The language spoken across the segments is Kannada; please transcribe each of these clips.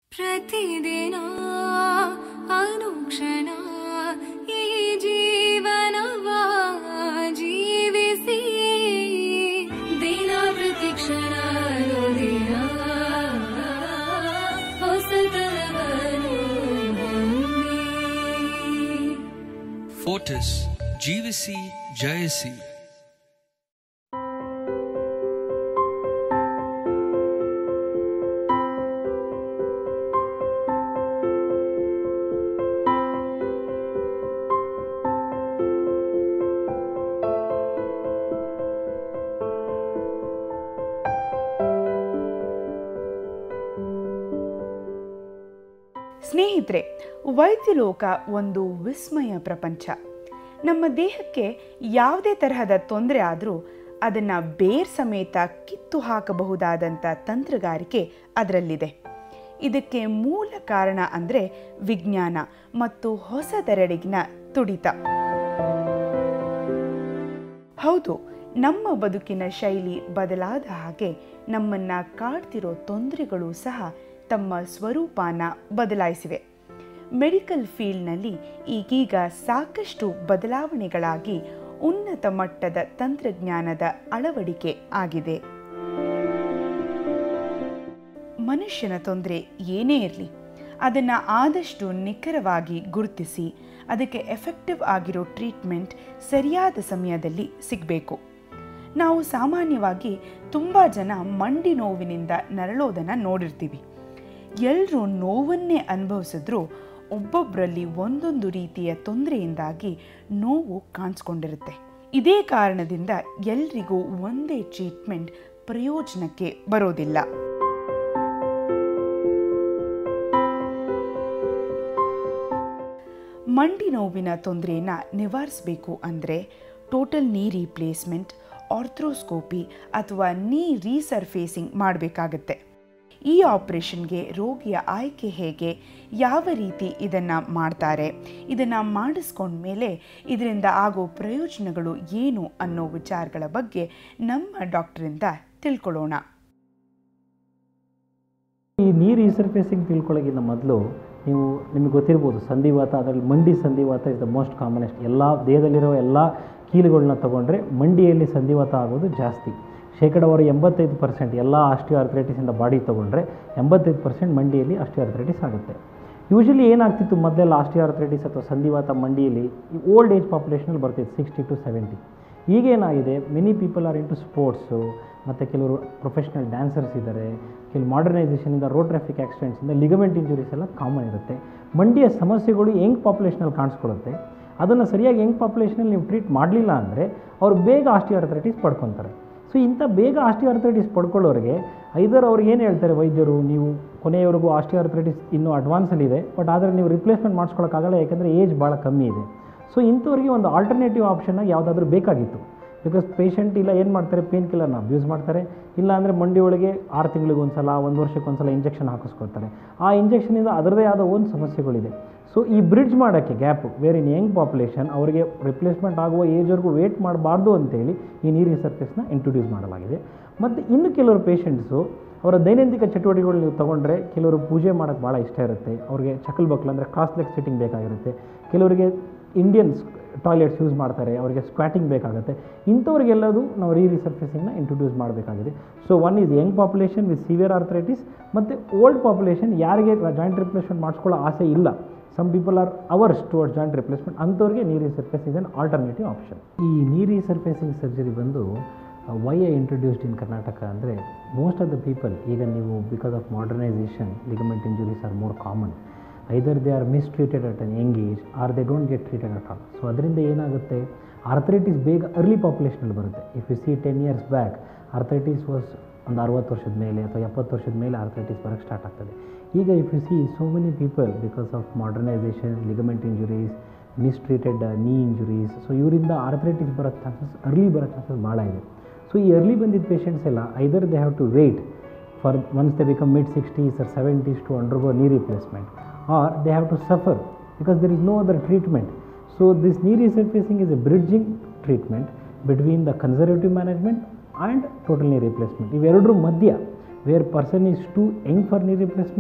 ಪ್ರತಿದಿನ ಅನುಕ್ಷಣ ಈ ಜೀವನವ ಜೀವಿಸಿ ದಿನ ಪ್ರತಿಕ್ಷಣ ದಿನ ಹೊಸತನವನ್ನು ಹೊಂದಿ. ಫೋರ್ಟಿಸ್ ಜೀವಿಸಿ ಜಯಿಸಿ ಸ್ನೇಹಿತರೆ ವೈದ್ಯಲೋಕ ಒಂದು ವಿಸ್ಮಯ ಪ್ರಪಂಚ ನಮ್ಮ ದೇಹಕ್ಕೆ ಯಾವುದೇ ತರಹದ ತೊಂದರೆ ಆದರೂ ಅದನ್ನು ಬೇರ್ ಸಮೇತ ಕಿತ್ತು ಹಾಕಬಹುದಾದಂಥ ತಂತ್ರಗಾರಿಕೆ ಅದರಲ್ಲಿದೆ ಇದಕ್ಕೆ ಮೂಲ ಕಾರಣ ಅಂದರೆ ವಿಜ್ಞಾನ ಮತ್ತು ಹೊಸದೆರಡಿಗಿನ ತುಡಿತ ಹೌದು ನಮ್ಮ ಬದುಕಿನ ಶೈಲಿ ಬದಲಾದ ಹಾಗೆ ನಮ್ಮನ್ನ ಕಾಡ್ತಿರೋ ತೊಂದರೆಗಳು ಸಹ ತಮ್ಮ ಸ್ವರೂಪನ ಬದಲಾಯಿಸಿವೆ ಮೆಡಿಕಲ್ ಫೀಲ್ಡ್ನಲ್ಲಿ ಈಗೀಗ ಸಾಕಷ್ಟು ಬದಲಾವಣೆಗಳಾಗಿ ಉನ್ನತ ಮಟ್ಟದ ತಂತ್ರಜ್ಞಾನದ ಅಳವಡಿಕೆ ಆಗಿದೆ ಮನುಷ್ಯನ ತೊಂದರೆ ಏನೇ ಇರಲಿ ಅದನ್ನು ಆದಷ್ಟು ನಿಖರವಾಗಿ ಗುರುತಿಸಿ ಅದಕ್ಕೆ ಎಫೆಕ್ಟಿವ್ ಆಗಿರೋ ಟ್ರೀಟ್ಮೆಂಟ್ ಸರಿಯಾದ ಸಮಯದಲ್ಲಿ ಸಿಗಬೇಕು ನಾವು ಸಾಮಾನ್ಯವಾಗಿ ತುಂಬ ಜನ ಮಂಡಿ ನೋವಿನಿಂದ ನರಳೋದನ್ನು ನೋಡಿರ್ತೀವಿ ಎಲ್ಲರೂ ನೋವನ್ನೇ ಅನುಭವಿಸಿದ್ರೂ ಒಬ್ಬೊಬ್ಬರಲ್ಲಿ ಒಂದೊಂದು ರೀತಿಯ ತೊಂದರೆಯಿಂದಾಗಿ ನೋವು ಕಾಣಿಸ್ಕೊಂಡಿರುತ್ತೆ ಇದೇ ಕಾರಣದಿಂದ ಎಲ್ರಿಗೂ ಒಂದೇ ಟ್ರೀಟ್ಮೆಂಟ್ ಪ್ರಯೋಜನಕ್ಕೆ ಬರೋದಿಲ್ಲ ಮಂಡಿ ನೋವಿನ ತೊಂದರೆಯನ್ನು ನಿವಾರಿಸಬೇಕು ಅಂದರೆ ಟೋಟಲ್ ನೀ ರೀಪ್ಲೇಸ್ಮೆಂಟ್ ಆರ್ಥ್ರೋಸ್ಕೋಪಿ ಅಥವಾ ನೀ ರೀಸರ್ಫೇಸಿಂಗ್ ಮಾಡಬೇಕಾಗತ್ತೆ ಈ ಆಪರೇಷನ್ಗೆ ರೋಗಿಯ ಆಯ್ಕೆ ಹೇಗೆ ಯಾವ ರೀತಿ ಇದನ್ನು ಮಾಡ್ತಾರೆ ಇದನ್ನು ಮಾಡಿಸ್ಕೊಂಡ್ಮೇಲೆ ಇದರಿಂದ ಆಗೋ ಪ್ರಯೋಜನಗಳು ಏನು ಅನ್ನೋ ವಿಚಾರಗಳ ಬಗ್ಗೆ ನಮ್ಮ ಡಾಕ್ಟರಿಂದ ತಿಳ್ಕೊಳ್ಳೋಣ ಈ ನೀರು ರೀಸರ್ಫೇಸಿಂಗ್ ತಿಳ್ಕೊಳ್ಳೋಕ್ಕಿಂತ ಮೊದಲು ನೀವು ನಿಮಗೆ ಗೊತ್ತಿರ್ಬೋದು ಸಂಧಿವಾತ ಅದರಲ್ಲಿ ಮಂಡಿ ಸಂಧಿವಾತ ಇಸ್ ದ ಮೋಸ್ಟ್ ಕಾಮನೆಸ್ಟ್ ಎಲ್ಲ ದೇಹದಲ್ಲಿರೋ ಎಲ್ಲ ಕೀಲುಗಳನ್ನ ತೊಗೊಂಡ್ರೆ ಮಂಡಿಯಲ್ಲಿ ಸಂಧಿವಾತ ಆಗೋದು ಜಾಸ್ತಿ ಶೇಕಡವಾರು ಎಂಬತ್ತೈದು ಪರ್ಸೆಂಟ್ ಎಲ್ಲ ಆಸ್ಟಿಯೋ ಆರ್ಥ್ರೈಟಿಸಿಂದ ಬಾಡಿ ತೊಗೊಂಡ್ರೆ ಎಂಬತ್ತೈದು ಪರ್ಸೆಂಟ್ ಮಂಡಿಯಲ್ಲಿ ಆಸ್ಟಿಯೋ ಆರ್ಥ್ರೈಟಿಸ್ ಆಗುತ್ತೆ ಯೂಶಲಿ ಏನಾಗ್ತಿತ್ತು ಮೊದಲೆಲ್ಲ ಆಸ್ಟಿಯೋ ಆರ್ಥ್ರೈಟಿಸ್ ಅಥವಾ ಸಂಧಿವಾತ ಮಂಡಿಯಲ್ಲಿ ಈ ಓಲ್ಡ್ ಏಜ್ ಪಾಪ್ಯುಲೇಷನಲ್ಲಿ ಬರ್ತಿತ್ತು ಸಿಕ್ಸ್ಟಿ ಟು ಸೆವೆಂಟಿ ಈಗೇನಾಗಿದೆ many people are into sports ಮತ್ತು ಕೆಲವರು ಪ್ರೊಫೆಷ್ನಲ್ ಡ್ಯಾನ್ಸರ್ಸ್ ಇದ್ದಾರೆ ಕೆಲವು ಮಾಡರ್ನೈಸೇಷನಿಂದ ರೋಡ್ ಟ್ರಾಫಿಕ್ ಆಕ್ಸಿಡೆಂಟ್ಸಿಂದ ಲಿಗಮೆಂಟ್ ಇಂಜುರೀಸ್ ಎಲ್ಲ ಕಾಮನ್ ಇರುತ್ತೆ ಮಂಡಿಯ ಸಮಸ್ಯೆಗಳು ಯಂಗ್ ಪಾಪ್ಯುಲೇಷನಲ್ಲಿ ಕಾಣಿಸ್ಕೊಳ್ಳುತ್ತೆ ಅದನ್ನು ಸರಿಯಾಗಿ ಯಂಗ್ ಪಾಪ್ಯುಲೇಷನಲ್ಲಿ ನೀವು ಟ್ರೀಟ್ ಮಾಡಲಿಲ್ಲ ಅಂದರೆ ಅವ್ರು ಬೇಗ ಆಸ್ಟಿಯೋಆರ್ಥರೈಟಿಸ್ ಪಡ್ಕೊತಾರೆ ಸೊ ಇಂಥ ಬೇಗ ಆಸ್ಟಿಯೋಆರ್ಥರೈಟಿಸ್ ಪಡ್ಕೊಳ್ಳೋರಿಗೆ ಐದರ್ ಅವ್ರಿಗೆ ಏನು ಹೇಳ್ತಾರೆ ವೈದ್ಯರು ನೀವು ಕೊನೆಯವರೆಗೂ ಆಸ್ಟಿಯೋಆರ್ಥರೈಟಿಸ್ ಇನ್ನೂ ಅಡ್ವಾನ್ಸಲ್ಲಿದೆ ಬಟ್ ಆದರೆ ನೀವು ರಿಪ್ಲೇಸ್ಮೆಂಟ್ ಮಾಡಿಸ್ಕೊಳ್ಳೋಕ್ಕಾಗಲ್ಲ ಯಾಕಂದರೆ ಏಜ್ ಭಾಳ ಕಮ್ಮಿ ಇದೆ ಸೊ ಇಂಥವ್ರಿಗೆ ಒಂದು ಆಲ್ಟರ್ನೇಟಿವ್ ಆಪ್ಷನ್ನಾಗಿ ಯಾವುದಾದ್ರೂ ಬೇಕಾಗಿತ್ತು ಬಿಕಾಸ್ ಪೇಷಂಟ್ ಇಲ್ಲ ಏನು ಮಾಡ್ತಾರೆ ಪೇನ್ ಕಿಲ್ಲರ್ನ ಅಬ್ಯೂಸ್ ಮಾಡ್ತಾರೆ ಇಲ್ಲ ಅಂದರೆ ಮಂಡಿ ಒಳಗೆ ಆರು ತಿಂಗಳಿಗೆ ಒಂದು ಸಲ ಒಂದು ವರ್ಷಕ್ಕೆ ಒಂದು ಸಲ ಇಂಜೆಕ್ಷನ್ ಹಾಕಿಸ್ಕೊಳ್ತಾರೆ ಆ ಇಂಜೆಕ್ಷನಿಂದ ಅದರದೇ ಆದ ಒಂದು ಸಮಸ್ಯೆಗಳಿದೆ ಸೊ ಈ ಬ್ರಿಡ್ಜ್ ಮಾಡೋಕ್ಕೆ gap where in young population ಅವರಿಗೆ ರಿಪ್ಲೇಸ್ಮೆಂಟ್ ಆಗುವ ಏಜ್ವರೆಗೂ ವೇಟ್ ಮಾಡಬಾರ್ದು ಅಂತೇಳಿ ಈ ನೀರಿನ ಸರ್ಫೇಸ್ನ ಇಂಟ್ರೊಡ್ಯೂಸ್ ಮಾಡಲಾಗಿದೆ ಮತ್ತು ಇನ್ನು ಕೆಲವರು ಪೇಷಂಟ್ಸು ಅವರ ದೈನಂದಿನ ಚಟುವಟಿಕೆಗಳು ನೀವು ತೊಗೊಂಡ್ರೆ ಕೆಲವರು ಪೂಜೆ ಮಾಡೋಕ್ಕೆ ಭಾಳ ಇಷ್ಟ ಇರುತ್ತೆ ಅವ್ರಿಗೆ ಚಕಲ್ ಬಕ್ಲ್ ಅಂದರೆ ಕ್ರಾಸ್ ಲೆಗ್ ಸಿಟ್ಟಿಂಗ್ ಬೇಕಾಗಿರುತ್ತೆ ಕೆಲವರಿಗೆ ಇಂಡಿಯನ್ಸ್ ಟಾಯ್ಲೆಟ್ಸ್ ಯೂಸ್ ಮಾಡ್ತಾರೆ ಅವರಿಗೆ ಸ್ಕ್ವಾಟಿಂಗ್ ಬೇಕಾಗುತ್ತೆ ಇಂಥವ್ರಿಗೆಲ್ಲದು ನಾವು ರೀ ರಿಸರ್ಫೇಸಿಂಗ್ನ ಇಂಟ್ರೊಡ್ಯೂಸ್ ಮಾಡಬೇಕಾಗಿದೆ so one is young population with severe arthritis ಮತ್ತು ಓಲ್ಡ್ ಪಾಪ್ಯುಲೇಷನ್ ಯಾರಿಗೆ ಜಾಯಿಂಟ್ ರಿಪ್ಲೇಸ್ಮೆಂಟ್ ಮಾಡಿಸ್ಕೊಳ್ಳೋ ಆಸೆ ಇಲ್ಲ some people are averse towards joint replacement ಅಂಥವ್ರಿಗೆ knee resurface is an alternative option ಈ ನೀ ರಿಸರ್ಫೇಸಿಂಗ್ ಸರ್ಜರಿ ಬಂದು why I introduced in Karnataka ಅಂದರೆ ಮೋಸ್ಟ್ ಆಫ್ ದ ಪೀಪಲ್ ಈಗ ನೀವು because of modernisation ligament injuries are more common either they are mistreated at an Young age are they don't get treated at all so ಅದರಿಂದ ಏನಾಗುತ್ತೆ ಆರ್ಥರೈಟಿಸ್ ಬೇಗ ಅರ್ಲಿ ಪಾಪ್ಯುಲೇಷನಲ್ಲಿ ಬರುತ್ತೆ if you see ten years back arthritis was ಒಂದು ಅರವತ್ತು ವರ್ಷದ ಮೇಲೆ ಅಥವಾ ಎಪ್ಪತ್ತು ವರ್ಷದ ಮೇಲೆ ಆರ್ಥರೈಟಿಸ್ ಬರೋಕ್ಕೆ ಸ್ಟಾರ್ಟ್ ಆಗ್ತದೆ ಈಗ if you see so many people because of modernisation ligament injuries mistreated knee injuries so ಇವರಿಂದ ಆರ್ಥರೈಟಿಸ್ ಬರೋ ಚಾನ್ಸಸ್ ಅರ್ಲಿ ಬರೋ ಚಾನ್ಸಸ್ ಭಾಳ ಇದೆ ಸೊ ಈ ಅರ್ಲಿ ಬಂದಿದ್ದ ಪೇಷಂಟ್ಸ್ ಎಲ್ಲ either they have to wait for once they become mid sixties or seventies to undergo knee replacement or they have to suffer because there is no other treatment. So, this knee resurfacing is a bridging treatment between the conservative management and total knee replacement. ಇವೆರಡರ ಮಧ್ಯ where person is too young for knee replacement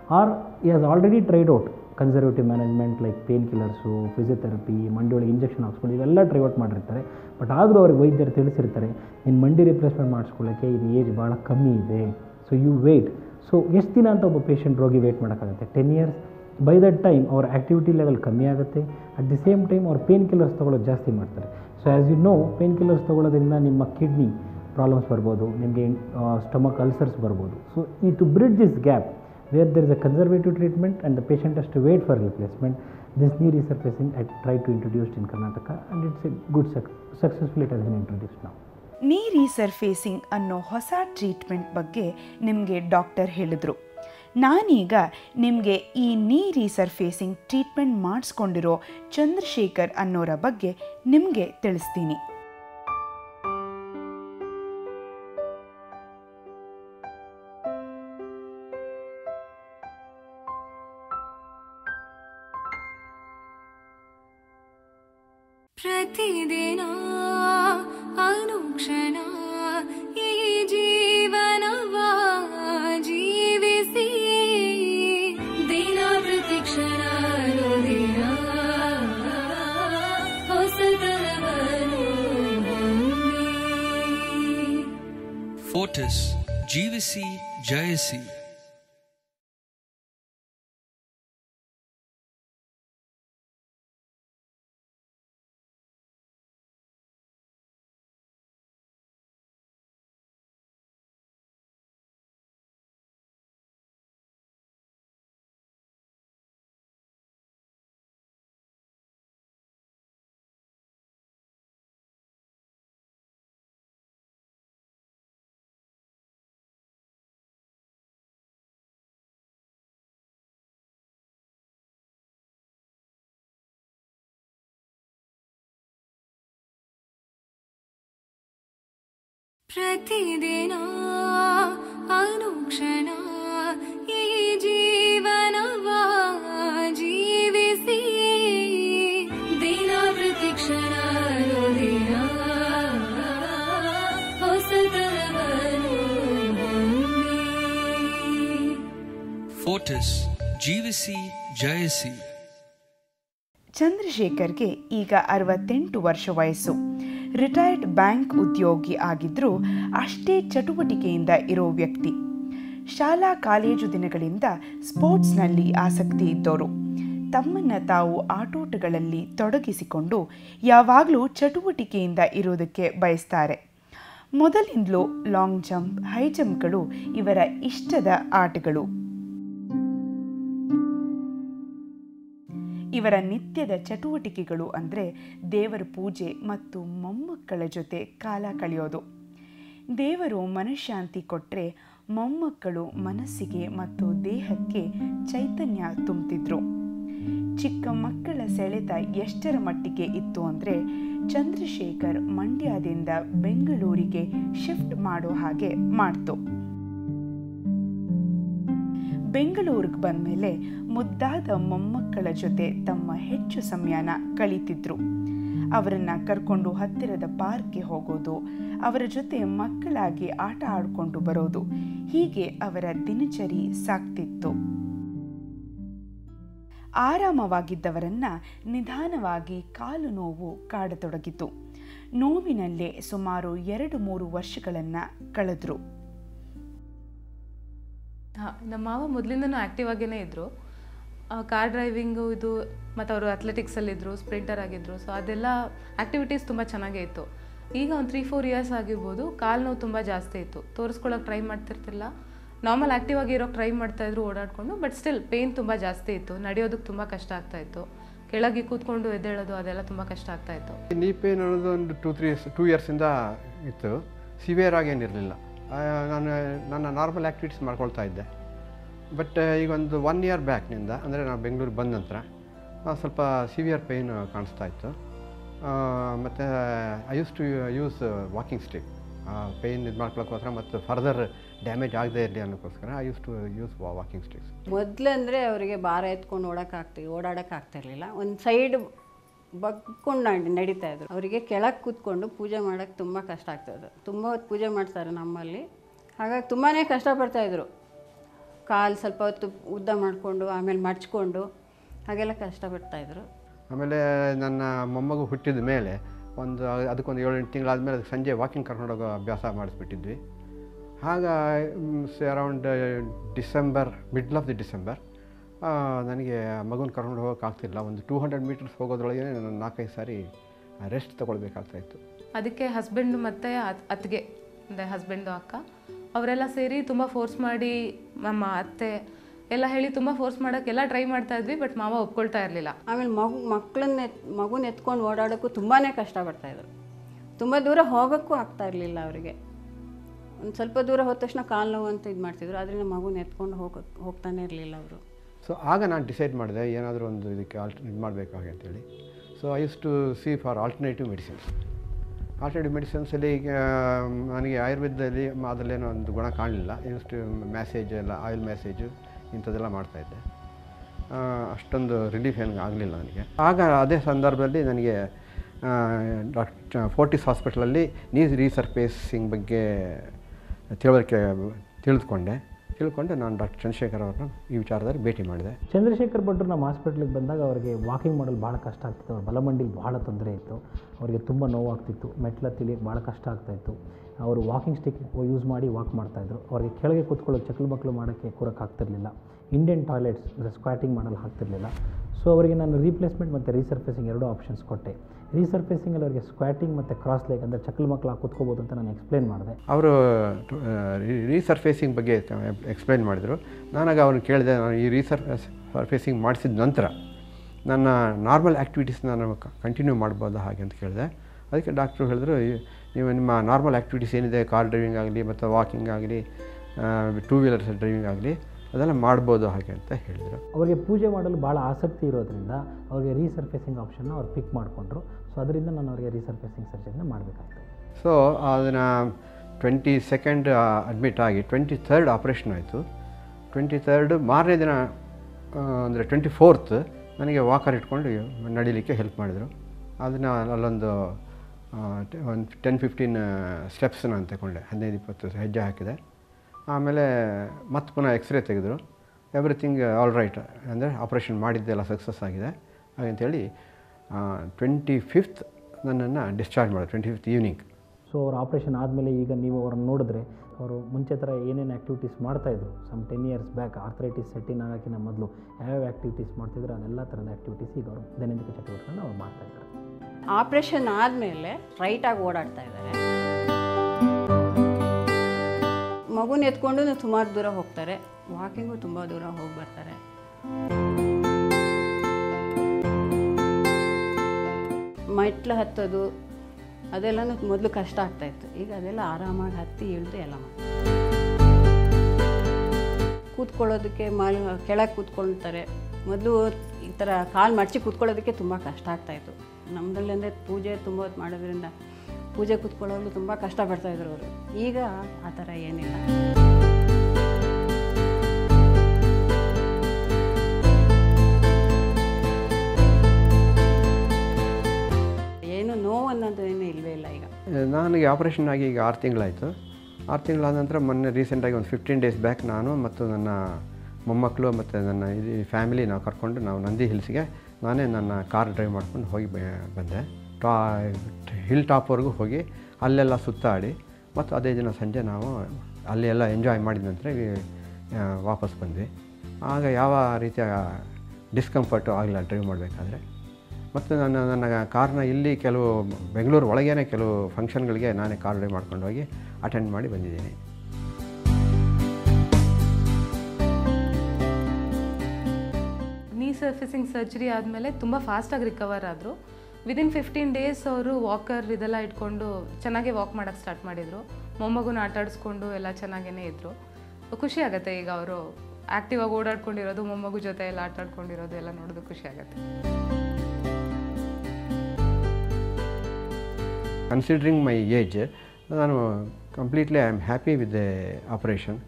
or he has already tried out conservative management like pain killers physiotherapy ಮಂಡಿ ಒಳಗೆ ಇಂಜೆಕ್ಷನ್ ಹಾಕ್ಸ್ಕೊಂಡು ಇವೆಲ್ಲ ಟ್ರೈ ಔಟ್ ಮಾಡಿರ್ತಾರೆ ಬಟ್ ಆದರೂ ಅವ್ರಿಗೆ ವೈದ್ಯರು ತಿಳಿಸಿರ್ತಾರೆ ನಿನ್ನ ಮಂಡಿ ರಿಪ್ಲೇಸ್ಮೆಂಟ್ ಮಾಡಿಸ್ಕೊಳ್ಳೋಕ್ಕೆ ಇದು ಏಜ್ ಭಾಳ ಕಮ್ಮಿ ಇದೆ ಸೊ ಯು ವೆಯ್ಟ್ ಸೊ ಎಷ್ಟು ದಿನ ಅಂತ ಒಬ್ಬ ಪೇಷಂಟ್ ರೋಗಿ ವೆಯ್ಟ್ ಮಾಡೋಕ್ಕಾಗುತ್ತೆ ten years by that time ಅವ್ರ ಆ್ಯಕ್ಟಿವಿಟಿ ಲೆವೆಲ್ ಕಮ್ಮಿ ಆಗುತ್ತೆ ಅಟ್ ದಿ ಸೇಮ್ ಟೈಮ್ ಅವ್ರು ಪೇನ್ ಕಿಲ್ಲರ್ಸ್ ತೊಗೊಳ್ಳೋದು ಜಾಸ್ತಿ ಮಾಡ್ತಾರೆ so as you know pain killers ತೊಗೊಳ್ಳೋದ್ರಿಂದ ನಿಮ್ಮ ಕಿಡ್ನಿ ಪ್ರಾಬ್ಲಮ್ಸ್ ಬರ್ಬೋದು ನಿಮಗೆ ಸ್ಟಮಕ್ ಅಲ್ಸರ್ಸ್ ಬರ್ಬೋದು ಸೊ ಈ to bridge this gap where there is a conservative treatment and the patient has to wait for replacement this knee resurfacing I try to introduced in Karnataka and it's A good ಸಕ್ successful it has been introduced ನಾವು ನೀ ರೀಸರ್ಫೇಸಿಂಗ್ ಅನ್ನೋ ಹೊಸ ಟ್ರೀಟ್ಮೆಂಟ್ ಬಗ್ಗೆ ನಿಮಗೆ ಡಾಕ್ಟರ್ ಹೇಳಿದ್ರು ನಾನೀಗ ನಿಮಗೆ ಈ ನೀ ರೀಸರ್ಫೇಸಿಂಗ್ ಟ್ರೀಟ್ಮೆಂಟ್ ಮಾಡಿಸ್ಕೊಂಡಿರೋ ಚಂದ್ರಶೇಖರ್ ಅನ್ನೋರ ಬಗ್ಗೆ ನಿಮಗೆ ತಿಳಿಸ್ತೀನಿ ಪ್ರತಿದಿನ ಅನುಕ್ಷಣ ಈ ಜೀವನವ ಜೀವಿಸಿ ದಿನ ಪ್ರತಿಕ್ಷಣ ದಿನ ಹೊಸತನವನ್ನು ಹೊಂದಿ. Fortis ಜೀವಿಸಿ ಜಯಿಸಿ ಪ್ರತಿದಿನ ಅನುಕ್ಷಣ ಈ ಜೀವನವ ಜೀವಿಸಿ ದಿನ ಪ್ರತಿಕ್ಷಣ ದಿನ ಹೊಸತನವನ್ನು ಹೊಂದಿ. Fortis ಜೀವಿಸಿ ಜಯಿಸಿ ಚಂದ್ರಶೇಖರ್ಗೆ ಈಗ ಅರವತ್ತೆಂಟು ವರ್ಷ ವಯಸ್ಸು ರಿಟೈರ್ಡ್ ಬ್ಯಾಂಕ್ ಉದ್ಯೋಗಿ ಆಗಿದ್ದರೂ ಅಷ್ಟೇ ಚಟುವಟಿಕೆಯಿಂದ ಇರೋ ವ್ಯಕ್ತಿ ಶಾಲಾ ಕಾಲೇಜು ದಿನಗಳಿಂದ ಸ್ಪೋರ್ಟ್ಸ್ನಲ್ಲಿ ಆಸಕ್ತಿ ಇದ್ದವರು ತಮ್ಮನ್ನು ತಾವು ಆಟೋಟಗಳಲ್ಲಿ ತೊಡಗಿಸಿಕೊಂಡು ಯಾವಾಗಲೂ ಚಟುವಟಿಕೆಯಿಂದ ಇರೋದಕ್ಕೆ ಬಯಸ್ತಾರೆ ಮೊದಲಿಂದಲೂ ಲಾಂಗ್ ಜಂಪ್ ಹೈ ಜಂಪ್ಗಳು ಇವರ ಇಷ್ಟದ ಆಟಗಳು ಇವರ ನಿತ್ಯದ ಚಟುವಟಿಕೆಗಳು ಅಂದರೆ ದೇವರ ಪೂಜೆ ಮತ್ತು ಮೊಮ್ಮಕ್ಕಳ ಜೊತೆ ಕಾಲ ಕಳೆಯೋದು ದೇವರು ಮನಃಶಾಂತಿ ಕೊಟ್ಟರೆ ಮೊಮ್ಮಕ್ಕಳು ಮನಸ್ಸಿಗೆ ಮತ್ತು ದೇಹಕ್ಕೆ ಚೈತನ್ಯ ತುಂಬ್ತಿದ್ರು ಚಿಕ್ಕ ಮಕ್ಕಳ ಸೆಳೆತ ಎಷ್ಟರ ಮಟ್ಟಿಗೆ ಇತ್ತು ಅಂದರೆ ಚಂದ್ರಶೇಖರ್ ಮಂಡ್ಯದಿಂದ ಬೆಂಗಳೂರಿಗೆ ಶಿಫ್ಟ್ ಮಾಡೋ ಹಾಗೆ ಮಾಡ್ತು ಬೆಂಗಳೂರಿಗೆ ಬಂದಮೇಲೆ ಮುದ್ದಾದ ಮೊಮ್ಮಕ್ಕಳ ಜೊತೆ ತಮ್ಮ ಹೆಚ್ಚು ಸಮಯನ ಕಳೀತಿದ್ರು ಅವರನ್ನ ಕರ್ಕೊಂಡು ಹತ್ತಿರದ ಪಾರ್ಕ್ಗೆ ಹೋಗೋದು ಅವರ ಜೊತೆ ಮಕ್ಕಳಾಗಿ ಆಟ ಆಡಿಕೊಂಡು ಬರೋದು ಹೀಗೆ ಅವರ ದಿನಚರಿ ಸಾಕ್ತಿತ್ತು ಆರಾಮವಾಗಿದ್ದವರನ್ನ ನಿಧಾನವಾಗಿ ಕಾಲು ನೋವು ಕಾಡತೊಡಗಿತು ನೋವಿನಲ್ಲೇ ಸುಮಾರು ಎರಡು ಮೂರು ವರ್ಷಗಳನ್ನು ಕಳೆದ್ರು ಹಾಂ ನಮ್ಮ ಮಾವ ಮೊದಲಿಂದನೂ ಆ್ಯಕ್ಟಿವ್ ಆಗೇ ಇದ್ದರು ಕಾರ್ ಡ್ರೈವಿಂಗು ಇದು ಮತ್ತು ಅವರು ಅಥ್ಲೆಟಿಕ್ಸಲ್ಲಿದ್ದರು ಸ್ಪ್ರಿಂಟರ್ ಆಗಿದ್ದರು ಸೊ ಅದೆಲ್ಲ ಆ್ಯಕ್ಟಿವಿಟೀಸ್ ತುಂಬ ಚೆನ್ನಾಗೇ ಇತ್ತು ಈಗ ಒಂದು ತ್ರೀ ಫೋರ್ ಇಯರ್ಸ್ ಆಗಿರ್ಬೋದು ಕಾಲು ನೋವು ತುಂಬ ಜಾಸ್ತಿ ಇತ್ತು ತೋರಿಸ್ಕೊಳ್ಳೋಕೆ ಟ್ರೈ ಮಾಡ್ತಿರ್ತಿಲ್ಲ ನಾರ್ಮಲ್ ಆ್ಯಕ್ಟಿವ್ ಆಗಿ ಇರೋಕ್ಕೆ ಟ್ರೈ ಮಾಡ್ತಾಯಿದ್ರು ಓಡಾಡಿಕೊಂಡು ಬಟ್ ಸ್ಟಿಲ್ ಪೇಯ್ನ್ ತುಂಬ ಜಾಸ್ತಿ ಇತ್ತು ನಡೆಯೋದಕ್ಕೆ ತುಂಬ ಕಷ್ಟ ಆಗ್ತಾ ಇತ್ತು ಕೆಳಗೆ ಕೂತ್ಕೊಂಡು ಎದ್ದೇಳೋದು ಅದೆಲ್ಲ ತುಂಬ ಕಷ್ಟ ಆಗ್ತಾ ಇತ್ತು ನೀ ಪೇನ್ ಅನ್ನೋದು ಒಂದು ಟೂ ತ್ರೀ ಇಯರ್ಸ್ ಟೂ ಇಯರ್ಸಿಂದ ಇತ್ತು ಸಿವಿಯರ್ ಆಗೇನಿರಲಿಲ್ಲ ನಾನು ನನ್ನ ನಾರ್ಮಲ್ ಆ್ಯಕ್ಟಿವಿಟೀಸ್ ಮಾಡ್ಕೊಳ್ತಾ ಇದ್ದೆ ಬಟ್ ಈಗ ಒಂದು ಒನ್ ಇಯರ್ ಬ್ಯಾಕ್ನಿಂದ ಅಂದರೆ ನಾನು ಬೆಂಗಳೂರಿಗೆ ಬಂದ ನಂತರ ಆ, ಸ್ವಲ್ಪ ಸಿವಿಯರ್ ಪೇಯ್ನ್ ಕಾಣಿಸ್ತಾ ಇತ್ತು ಮತ್ತು I use to use walking stick pain ಇದು ಮಾಡ್ಕೊಳ್ಳೋಕ್ಕೋಸ್ಕರ ಮತ್ತು ಫರ್ದರ್ ಡ್ಯಾಮೇಜ್ ಆಗದೇ ಇರಲಿ ಅನ್ನೋಕ್ಕೋಸ್ಕರ I use to use walking sticks ಮೊದಲಂದರೆ ಅವರಿಗೆ ಭಾರ ಎತ್ಕೊಂಡು ಓಡೋಕ್ಕಾಗ್ತಿ ಓಡಾಡೋಕ್ಕಾಗ್ತಿರ್ಲಿಲ್ಲ ಒಂದು ಸೈಡ್ ಬಗ್ಕೊಂಡು ನಡ್- ನಡೀತಾ ಇದ್ರು ಅವರಿಗೆ ಕೆಳಗೆ ಕೂತ್ಕೊಂಡು ಪೂಜೆ ಮಾಡೋಕ್ಕೆ ತುಂಬ ಕಷ್ಟ ಆಗ್ತದೆ ತುಂಬ ಹೊತ್ತು ಪೂಜೆ ಮಾಡ್ತಾರೆ ನಮ್ಮಲ್ಲಿ ಹಾಗಾಗಿ ತುಂಬಾ ಕಷ್ಟಪಡ್ತಾಯಿದ್ರು ಕಾಲು ಸ್ವಲ್ಪ ಹೊತ್ತು ಉದ್ದ ಮಾಡಿಕೊಂಡು ಆಮೇಲೆ ಮಡ್ಚ್ಕೊಂಡು ಹಾಗೆಲ್ಲ ಕಷ್ಟಪಡ್ತಾಯಿದ್ರು ಆಮೇಲೆ ನನ್ನ ಮೊಮ್ಮಗು ಹುಟ್ಟಿದ ಮೇಲೆ ಒಂದು ಅದಕ್ಕೊಂದು ಏಳು ಎಂಟು ತಿಂಗಳಾದಮೇಲೆ ಅದಕ್ಕೆ ಸಂಜೆ ವಾಕಿಂಗ್ ಕರ್ಕೊಂಡು ಹೋಗೋ ಅಭ್ಯಾಸ ಮಾಡಿಸ್ಬಿಟ್ಟಿದ್ವಿ ಆಗ around December middle of the December ನನಗೆ ಮಗುನ ಕರ್ಕೊಂಡು ಹೋಗೋಕೆ ಆಗ್ತಿಲ್ಲ ಒಂದು ಟೂ ಹಂಡ್ರೆಡ್ ಮೀಟರ್ಸ್ ಹೋಗೋದ್ರೊಳಗೆ ನಾನು ನಾಲ್ಕೈದು ಸಾರಿ ರೆಸ್ಟ್ ತೊಗೊಳ್ಬೇಕಾಗ್ತಾಯಿತ್ತು ಅದಕ್ಕೆ ಹಸ್ಬೆಂಡ್ ಮತ್ತು ಅತ್ತಿಗೆ ಅಂದರೆ ಹಸ್ಬೆಂಡು ಅಕ್ಕ ಅವರೆಲ್ಲ ಸೇರಿ ತುಂಬ ಫೋರ್ಸ್ ಮಾಡಿ ನಮ್ಮ ಅತ್ತೆ ಎಲ್ಲ ಹೇಳಿ ತುಂಬ ಫೋರ್ಸ್ ಮಾಡೋಕ್ಕೆಲ್ಲ ಟ್ರೈ ಮಾಡ್ತಾ ಇದ್ವಿ ಬಟ್ ಮಾವ ಒಪ್ಕೊಳ್ತಾ ಇರಲಿಲ್ಲ ಆಮೇಲೆ ಮಗು ಮಕ್ಕಳನ್ನ ಎತ್ ಮಗುನ ಎತ್ಕೊಂಡು ಓಡಾಡೋಕ್ಕೂ ತುಂಬಾ ಕಷ್ಟಪಡ್ತಾಯಿದ್ರು ತುಂಬ ದೂರ ಹೋಗೋಕ್ಕೂ ಆಗ್ತಾ ಇರಲಿಲ್ಲ ಅವರಿಗೆ ಒಂದು ಸ್ವಲ್ಪ ದೂರ ಹೋದ ತಕ್ಷಣ ಕಾಲು ನೋವು ಅಂತ ಇದು ಮಾಡ್ತಿದ್ರು ಅದರಿಂದ ಮಗುನ ಎತ್ಕೊಂಡು ಹೋಗ ಹೋಗ್ತಾನೆ ಇರಲಿಲ್ಲ ಅವರು ಸೊ ಆಗ ನಾನು ಡಿಸೈಡ್ ಮಾಡಿದೆ ಏನಾದರೂ ಒಂದು ಇದಕ್ಕೆ ಆಲ್ಟ್ ಇದು ಮಾಡಬೇಕಾಗಿ ಅಂತೇಳಿ so I use to see for alternative medicines alternative ಮೆಡಿಸಿನ್ಸಲ್ಲಿ ಈಗ ನನಗೆ ಆಯುರ್ವೇದದಲ್ಲಿ ಮ- ಅದರಲ್ಲೇನೋ ಒಂದು ಗುಣ ಕಾಣಲಿಲ್ಲ ಯೂಸ್ ಟು ಮ್ಯಾಸೇಜ್ ಎಲ್ಲ ಆಯಿಲ್ ಮ್ಯಾಸೇಜು ಇಂಥದ್ದೆಲ್ಲ ಮಾಡ್ತಾಯಿದ್ದೆ ಆ, ಅಷ್ಟೊಂದು ರಿಲೀಫ್ ಏನು ಆಗಲಿಲ್ಲ ನನಗೆ ಆಗ ಅದೇ ಸಂದರ್ಭದಲ್ಲಿ ನನಗೆ ಡಾಕ್ಟ್ ಫೋರ್ಟಿಸ್ ಹಾಸ್ಪಿಟಲಲ್ಲಿ ನೀಸ್ ರೀಸರ್ಫೇಸಿಂಗ್ ಬಗ್ಗೆ ತಿಳುವಳಿಕೆ ತಿಳಿದುಕೊಂಡೆ ತಿಳ್ಕೊಂಡು ನಾನು ಡಾಕ್ಟರ್ ಚಂದ್ರಶೇಖರ್ ಅವ್ರನ್ನ ಈ ವಿಚಾರದಲ್ಲಿ ಭೇಟಿ ಮಾಡಿದೆ ಚಂದ್ರಶೇಖರ್ ಭಟ್ರು ನಮ್ಮ ಹಾಸ್ಪಿಟ್ಲಿಗೆ ಬಂದಾಗ ಅವರಿಗೆ ವಾಕಿಂಗ್ ಮಾಡಲು ಭಾಳ ಕಷ್ಟ ಆಗ್ತಿತ್ತು ಅವ್ರ ಬಲಮಂಡಿಲಿ ಭಾಳ ತೊಂದರೆ ಇತ್ತು ಅವರಿಗೆ ತುಂಬ ನೋವಾಗ್ತಿತ್ತು ಮೆಟ್ಲ ತಿಳಿಯೋಕ್ಕೆ ಭಾಳ ಕಷ್ಟ ಆಗ್ತಾಯಿತ್ತು ಅವರು ವಾಕಿಂಗ್ ಸ್ಟಿಕ್ ಯೂಸ್ ಮಾಡಿ ವಾಕ್ ಮಾಡ್ತಾಯಿದ್ರು ಅವರಿಗೆ ಕೆಳಗೆ ಕೂತ್ಕೊಳ್ಳೋದು ಚಕ್ಲು ಮಕ್ಕಳು ಮಾಡೋಕ್ಕೆ ಕೂರಕ್ಕೆ ಆಗ್ತಿರ್ಲಿಲ್ಲ ಇಂಡಿಯನ್ ಟಾಯ್ಲೆಟ್ಸ್ ಅಂದರೆ ಸ್ಕ್ವಾಟಿಂಗ್ ಮಾಡಲು ಆಗ್ತಿರ್ಲಿಲ್ಲ ಸೊ ಅವರಿಗೆ ನಾನು ರೀಪ್ಲೇಸ್ಮೆಂಟ್ ಮತ್ತು ರೀಸರ್ಫೇಸಿಂಗ್ ಎರಡೂ ಆಪ್ಷನ್ಸ್ ಕೊಟ್ಟೆ ರೀಸರ್ಫೇಸಿಂಗಲ್ಲಿ ಅವರಿಗೆ ಸ್ಕ್ವಾಟಿಂಗ್ ಮತ್ತು ಕ್ರಾಸ್ ಲೆಗ್ ಅಂದರೆ ಚಕ್ಲು ಮಕ್ಕಳು ಕೂತ್ಕೋಬೋದು ಅಂತ ನಾನು ಎಕ್ಸ್ಪ್ಲೇನ್ ಮಾಡಿದೆ ಅವರು ರೀಸರ್ಫೇಸಿಂಗ್ ಬಗ್ಗೆ ಎಕ್ಸ್ಪ್ಲೈನ್ ಮಾಡಿದರು ನಾನಾಗ ಅವ್ರನ್ನ ಕೇಳಿದೆ ನಾನು ಈ ರೀಸರ್ ಸರ್ಫೇಸಿಂಗ್ ಮಾಡಿಸಿದ ನಂತರ ನನ್ನ ನಾರ್ಮಲ್ ಆ್ಯಕ್ಟಿವಿಟೀಸ್ ನಾನು ಕಂಟಿನ್ಯೂ ಮಾಡ್ಬೋದಾ ಹಾಗೆ ಅಂತ ಕೇಳಿದೆ ಅದಕ್ಕೆ ಡಾಕ್ಟ್ರು ಹೇಳಿದ್ರು ಈ- ನೀವು ನಿಮ್ಮ ನಾರ್ಮಲ್ ಆ್ಯಕ್ಟಿವಿಟೀಸ್ ಏನಿದೆ ಕಾರ್ ಡ್ರೈವಿಂಗ್ ಆಗಲಿ ಮತ್ತು ವಾಕಿಂಗ್ ಆಗಲಿ ಟೂ ವೀಲರ್ಸ್ ಡ್ರೈವಿಂಗ್ ಆಗಲಿ ಅದೆಲ್ಲ ಮಾಡ್ಬೋದು ಹಾಗೆ ಅಂತ ಹೇಳಿದರು ಅವರಿಗೆ ಪೂಜೆ ಮಾಡಲು ಭಾಳ ಆಸಕ್ತಿ ಇರೋದ್ರಿಂದ ಅವರಿಗೆ ರೀಸರ್ಫೇಸಿಂಗ್ ಆಪ್ಷನ್ನ ಅವ್ರು ಪಿಕ್ ಮಾಡಿಕೊಂಡ್ರು ಸೊ ಅದರಿಂದ ನಾನು ಅವರಿಗೆ ರೀಸರ್ಫೇಸಿಂಗ್ ಸರ್ಜರಿನ ಮಾಡಬೇಕಾಯ್ತು ಸೊ ಅದನ್ನು ಟ್ವೆಂಟಿ ಸೆಕೆಂಡ್ ಅಡ್ಮಿಟ್ ಆಗಿ ಟ್ವೆಂಟಿ ಥರ್ಡ್ ಆಪ್ರೇಷನ್ ಆಯಿತು ಟ್ವೆಂಟಿ ಥರ್ಡ್ ಮಾರನೇ ದಿನ ಅಂದರೆ ಟ್ವೆಂಟಿ ಫೋರ್ತ್ ನನಗೆ ವಾಕರ್ ಇಟ್ಕೊಂಡು ನಡೀಲಿಕ್ಕೆ ಹೆಲ್ಪ್ ಮಾಡಿದರು ಅದನ್ನು ಅಲ್ಲೊಂದು ಒಂದು ಟೆನ್ ಫಿಫ್ಟೀನ್ ಸ್ಟೆಪ್ಸ್ ನಾನು ತಗೊಂಡೆ ಹದಿನೈದು ಇಪ್ಪತ್ತು ಹೆಜ್ಜೆ ಹಾಕಿದೆ ಆಮೇಲೆ ಮತ್ತೆ ಪುನಃ ಎಕ್ಸ್ರೇ ತೆಗೆದರು ಎವ್ರಿಥಿಂಗ್ ಆಲ್ ರೈಟ್ ಅಂದರೆ ಆಪ್ರೇಷನ್ ಮಾಡಿದ್ದೆಲ್ಲ ಸಕ್ಸಸ್ ಆಗಿದೆ ಹಾಗಂತೇಳಿ ಟ್ವೆಂಟಿ ಫಿಫ್ತ್ ನನ್ನನ್ನು ಡಿಸ್ಚಾರ್ಜ್ ಮಾಡಿದ್ರು ಟ್ವೆಂಟಿ ಫಿಫ್ತ್ ಈವ್ನಿಂಗ್ ಸೊ ಅವ್ರ ಆಪ್ರೇಷನ್ ಆದಮೇಲೆ ಈಗ ನೀವು ಅವ್ರನ್ನ ನೋಡಿದ್ರೆ ಅವರು ಮುಂಚೆ ಥರ ಏನೇನು ಆ್ಯಕ್ಟಿವಿಟೀಸ್ ಮಾಡ್ತಾಯಿದ್ರು some ten years back arthritis set in ಆಗೋಕ್ಕಿಂತ ಮೊದಲು ಯಾವ್ಯಾವ ಆ್ಯಕ್ಟಿವಿಟೀಸ್ ಮಾಡ್ತಿದ್ರು ಅದೆಲ್ಲ ಥರದ ಆ್ಯಕ್ಟಿವಿಟೀಸ್ ಈಗ ಅವರು ದೈನಂದಿನ ಚಟುವಟಿಕೆಗಳನ್ನ ಅವ್ರು ಮಾಡ್ತಾಯಿದ್ದಾರೆ ಆಪ್ರೇಷನ್ ಆದಮೇಲೆ ರೈಟಾಗಿ ಓಡಾಡ್ತಾ ಇದ್ದಾರೆ ಮಗುನ ಎತ್ಕೊಂಡು ಸುಮಾರು ದೂರ ಹೋಗ್ತಾರೆ ವಾಕಿಂಗು ತುಂಬ ದೂರ ಹೋಗಿ ಬರ್ತಾರೆ ಮೆಟ್ಲು ಹತ್ತೋದು ಅದೆಲ್ಲನೂ ಮೊದಲು ಕಷ್ಟ ಆಗ್ತಾಯಿತ್ತು ಈಗ ಅದೆಲ್ಲ ಆರಾಮಾಗಿ ಹತ್ತಿ ಇಳಿದು ಎಲ್ಲ ಮಾಡ್ತಾರೆ ಕೂತ್ಕೊಳ್ಳೋದಕ್ಕೆ ಮಾಲ್ ಕೆಳಗೆ ಕೂತ್ಕೊಳ್ತಾರೆ ಮೊದಲು ಈ ಥರ ಕಾಲು ಮಡಚಿ ಕೂತ್ಕೊಳ್ಳೋದಕ್ಕೆ ತುಂಬ ಕಷ್ಟ ಆಗ್ತಾಯಿತ್ತು ನಮ್ಮದ್ರಲ್ಲಿ ಅಂದರೆ ಪೂಜೆ ತುಂಬ ಹೊತ್ತು ಮಾಡೋದ್ರಿಂದ ಪೂಜೆ ಕೂತ್ಕೊಳ್ಳೋದು ತುಂಬ ಕಷ್ಟಪಡ್ತಾಯಿದ್ರು ಅವರು ಈಗ ಆ ಥರ ಏನಿಲ್ಲ ಏನು ನೋವು ಅನ್ನೋದು ಏನು ಇಲ್ಲವೇ ಇಲ್ಲ ಈಗ ನನಗೆ ಆಪ್ರೇಷನ್ ಆಗಿ ಈಗ ಆರು ತಿಂಗಳಾಯಿತು ಆರು ತಿಂಗಳಾದ ನಂತರ ಮೊನ್ನೆ ರೀಸೆಂಟಾಗಿ ಒಂದು ಫಿಫ್ಟೀನ್ ಡೇಸ್ ಬ್ಯಾಕ್ ನಾನು ಮತ್ತು ನನ್ನ ಮೊಮ್ಮಕ್ಕಳು ಮತ್ತು ನನ್ನ ಇದು ಫ್ಯಾಮಿಲಿ ನಾವು ಕರ್ಕೊಂಡು ನಾವು ನಂದಿ ಹಿಲ್ಸ್ಗೆ ನಾನೇ ನನ್ನ ಕಾರ್ ಡ್ರೈವ್ ಮಾಡ್ಕೊಂಡು ಹೋಗಿ ಬ- ಬಂದೆ ಟಾ ಹಿಲ್ ಟಾಪ್ವರೆಗೂ ಹೋಗಿ ಅಲ್ಲೆಲ್ಲ ಸುತ್ತಾಡಿ ಮತ್ತು ಅದೇ ದಿನ ಸಂಜೆ ನಾವು ಅಲ್ಲಿ ಎಲ್ಲ ಎಂಜಾಯ್ ಮಾಡಿದ ನಂತರ ಈ- ಆ, ವಾಪಸ್ ಬಂದ್ವಿ ಆಗ ಯಾವ ರೀತಿಯ ಡಿಸ್ಕಂಫರ್ಟು ಆಗಲಿಲ್ಲ ಡ್ರೈವ್ ಮಾಡಬೇಕಾದ್ರೆ ಮತ್ತು ನನ್ನ ನನ್ನ ಕಾರ್ನ ಇಲ್ಲಿ ಕೆಲವು ಬೆಂಗಳೂರು ಒಳಗೇನೆ ಕೆಲವು ಫಂಕ್ಷನ್ಗಳಿಗೆ ನಾನೇ ಕಾರ್ ಡ್ರೈವ್ ಮಾಡ್ಕೊಂಡು ಹೋಗಿ ಅಟೆಂಡ್ ಮಾಡಿ ಬಂದಿದ್ದೀನಿ ನೀ ಸರ್ಫೇಸಿಂಗ್ ಸರ್ಜರಿ ಆದಮೇಲೆ ತುಂಬ ಫಾಸ್ಟಾಗಿ ರಿಕವರ್ ಆದರು ವಿದಿನ್ ಫಿಫ್ಟೀನ್ ಡೇಸ್ ಅವರು ವಾಕರ್ ಇದೆಲ್ಲ ಇಟ್ಕೊಂಡು ಚೆನ್ನಾಗೇ ವಾಕ್ ಮಾಡೋಕ್ಕೆ ಸ್ಟಾರ್ಟ್ ಮಾಡಿದರು ಮೊಮ್ಮಗುನ ಆಟ ಆಡಿಸ್ಕೊಂಡು ಎಲ್ಲ ಚೆನ್ನಾಗೇ ಇದ್ದರು ಖುಷಿ ಆಗುತ್ತೆ ಈಗ ಅವರು ಆ್ಯಕ್ಟಿವ್ ಆಗಿ ಓಡಾಡ್ಕೊಂಡಿರೋದು ಮೊಮ್ಮಗು ಜೊತೆ ಎಲ್ಲ ಆಟ ಆಡ್ಕೊಂಡಿರೋದು ಎಲ್ಲ ನೋಡೋದು ಖುಷಿ ಆಗುತ್ತೆ ಕನ್ಸಿಡ್ರಿಂಗ್ ಮೈ ಏಜ್ ನಾನು completely I am happy with the operation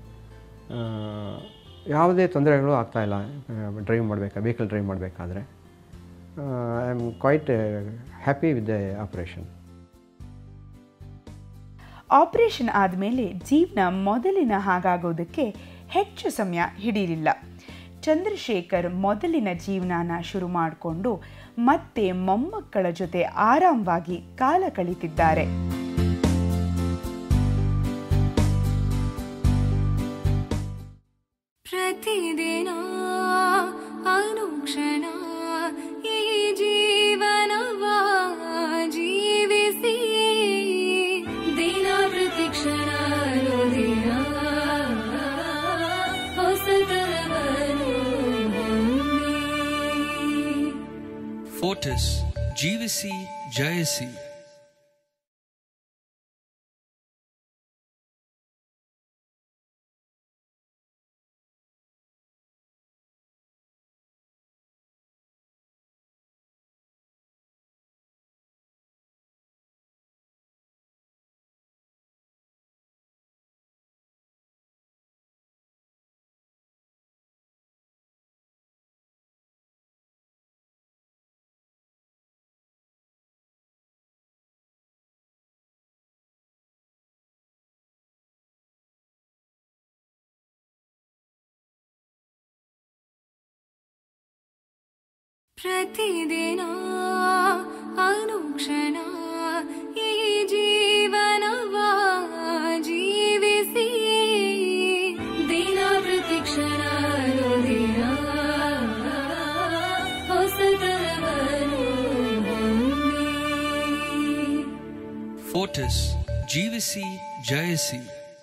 ಯಾವುದೇ ತೊಂದರೆಗಳು ಆಗ್ತಾಯಿಲ್ಲ ಡ್ರೈವ್ ಮಾಡಬೇಕಾ ವೆಹಿಕಲ್ ಡ್ರೈವ್ ಮಾಡಬೇಕಾದ್ರೆ I am quite happy with the operation operation ಆದಮೇಲೆ ಜೀವನ ಮೊದಲಿನ ಹಾಗಾಗೋದಕ್ಕೆ ಹೆಚ್ಚು ಸಮಯ ಹಿಡಿಯಲಿಲ್ಲ ಚಂದ್ರಶೇಖರ್ ಮೊದಲಿನ ಜೀವನನ ಶುರು ಮಾಡಿಕೊಂಡು ಮತ್ತೆ ಮೊಮ್ಮಕ್ಕಳ ಜೊತೆ ಆರಾಮವಾಗಿ ಕಾಲ ಕಳೀತಿದ್ದಾರೆ ಪ್ರತಿದಿನ ಅನುಕ್ಷಣ ಈ ಜೀವನವ ಜೀವಿಸಿ ದಿನ ಪ್ರತಿಕ್ಷಣ ದಿನ ಹೊಸತನವನ್ನು ಹೊಂದಿ. ಫೋರ್ಟಿಸ್ ಜೀವಿಸಿ ಜಯಿಸಿ ಪ್ರತಿದಿನ ಅನುಕ್ಷಣ ಈ ಜೀವನವ ಜೀವಿಸಿ ದಿನ ಪ್ರತಿಕ್ಷಣ ದಿನ ಹೊಸತನವನ್ನು ಹೊಂದಿ. ಫೋರ್ಟಿಸ್ ಜೀವಿಸಿ ಜಯಿಸಿ